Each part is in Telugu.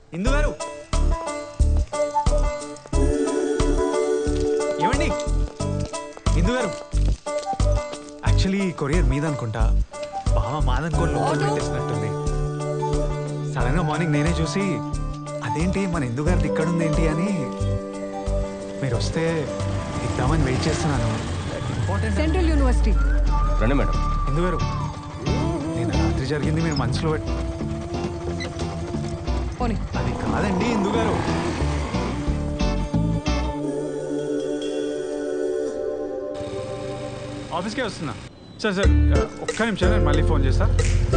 ఇందు గారు ఏమండి ఇందు గారు యాక్చువల్లీ కొరియర్ మీద అనుకుంటా బాగా మాదనుకో లోపల పెట్టేసినట్టుంది సడన్ గా మార్నింగ్ నేనే చూసి అదేంటి మన ఇందు గారిది ఇక్కడ ఉంది ఏంటి అని మీరు వస్తే ఇద్దామని వెయిట్ చేస్తున్నాను ఇంపార్టెంట్ సెంట్రల్ యూనివర్సిటీ రండి మేడం ఇందు గారు నేను రాత్రి జరిగింది మీరు మనసులో పెట్ట పోనీ అది కాదండి ఇందు గారు ఆఫీస్కే వస్తున్నా సార్ సార్ ఆ, ఒక్క నిమిషం నేను మళ్ళీ ఫోన్ చేస్తా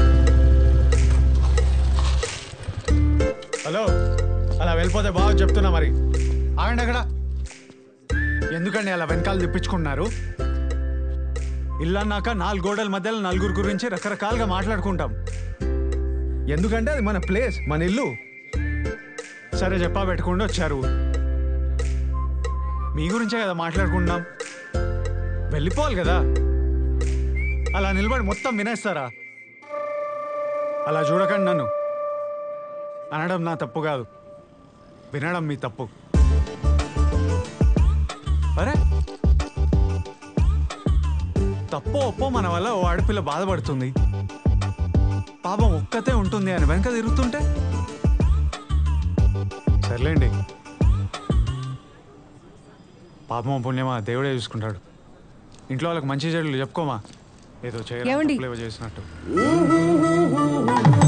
హలో అలా వెళ్ళిపోతే బాగా చెప్తున్నా మరి ఆగండి అక్కడ ఎందుకండి అలా వెనకాల తిప్పించుకుంటున్నారు ఇల్లు అన్నాక నాలుగు గోడల మధ్యలో నలుగురు గురించి రకరకాలుగా మాట్లాడుకుంటాం ఎందుకంటే అది మన ప్లేస్ మన ఇల్లు సరే చెప్పా పెట్టుకుండా వచ్చారు మీ గురించే కదా మాట్లాడుకుంటున్నాం వెళ్ళిపోవాలి కదా అలా నిలబడి మొత్తం వినేస్తారా అలా చూడకండి నన్ను అనడం నా తప్పు కాదు వినడం మీ తప్పు అరే తప్పో ఒప్పో మన వల్ల ఓ ఆడపిల్ల బాధపడుతుంది పాపం ఒక్కతే ఉంటుంది అని వెనక తిరుగుతుంటే సర్లేండి పాపం పుణ్యమా దేవుడే చూసుకుంటాడు ఇంట్లో వాళ్ళకి మంచి చెడులు చెప్పుకోమా ఏదో ఏమండి? చేయడం చేసినట్టు